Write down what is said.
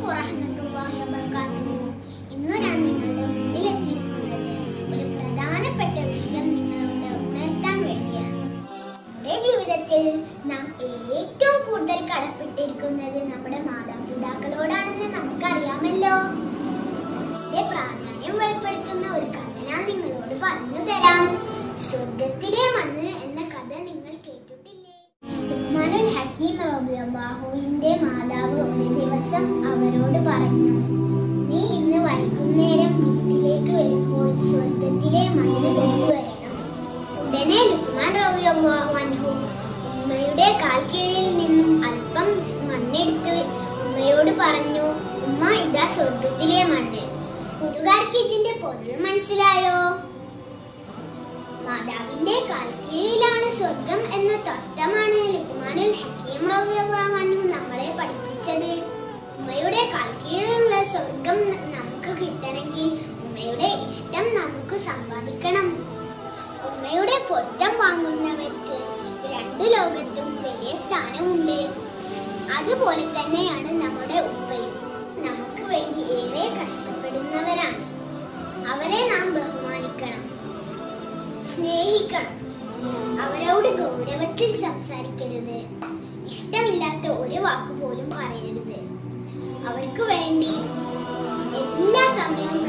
വറഹ്മത്തുള്ളാഹി വബറകാതുഹു ഇന്ന് ഞാൻ നിങ്ങളുടെ മുന്നിൽ എത്തിയിരിക്കുന്നത് ഒരു പ്രധാനപ്പെട്ട വിഷയം നിങ്ങളോട് ഉണർത്താൻ വേണ്ടിയാണ് നമ്മുടെ ജീവിതത്തിൽ നാം ഏറ്റവും കൂടുതൽ കടപ്പെട്ടിരിക്കുന്നത് നമ്മുടെ മാതാപിതാക്കളോടാണെന്ന് നമുക്കറിയാമല്ലോ ഇതിന്റെ പ്രാധാന്യം വെളിപ്പെടുത്തുന്ന ഒരു കഥ ഞാൻ നിങ്ങളോട് പറഞ്ഞു തരാം സ്വർഗത്തിലെ മണ്ണ് എന്ന കഥ നിങ്ങൾ കേട്ടിട്ടില്ലേ ലുക്മാനുൽ ഹക്കീം റബിയാഹുവിന്റെ മാതാവ് ഒരു ദിവസം അവരോട് പറഞ്ഞു നീ ഇന്ന് വൈകുന്നേരം വീട്ടിലേക്ക് വരുമ്പോൾ സ്വർഗത്തിലെ മണ്ണ് കൊണ്ടുവരണം ഉടനെ ലുക്മാൻ റബിയാഹു ഉമ്മയുടെ കാൽ കീഴിൽ നിന്നും അല്പം മണ്ണെടുത്ത് ഉമ്മയോട് പറഞ്ഞു ഉമ്മ ഇതാ സ്വർഗത്തിലെ മണ്ണ് കൂട്ടുകാർക്ക് ഇതിന്റെ പൊരുൾ മനസ്സിലായോ മാതാവിന്റെ കാൽക്കീഴിലാണ് സ്വർഗം എന്ന തത്വമാണ് ലുക്മാനുൽ ഹക്കീം റളിയല്ലാഹു അൻഹു നമ്മളെ പഠിപ്പിച്ചത് ഉമ്മയുടെ കാൽക്കീഴിലുള്ള സ്വർഗം ന- നമുക്ക് കിട്ടണമെങ്കിൽ ഉമ്മയുടെ ഇഷ്ടം നമുക്ക് സമ്പാദിക്കണം ഉമ്മയുടെ പൊരുത്തം വാങ്ങുന്നവർക്ക് രണ്ടു ലോകത്തും വലിയ സ്ഥാനമുണ്ട് അതുപോലെ തന്നെയാണ് നമ്മുടെ ഉപ്പയും നമുക്ക് വേണ്ടി ഏറെ കഷ്ടപ്പെടുന്നവരാണ് അവരെ നാം ബഹുമാനിക്കണം സ്നേഹിക്കണം അവരോട് ഗൗരവത്തിൽ സംസാരിക്കരുത് ഇഷ്ടമില്ലാത്ത ഒരു വാക്ക് പോലും പറയരുത് അവർക്ക് വേണ്ടി എല്ലാ സമയവും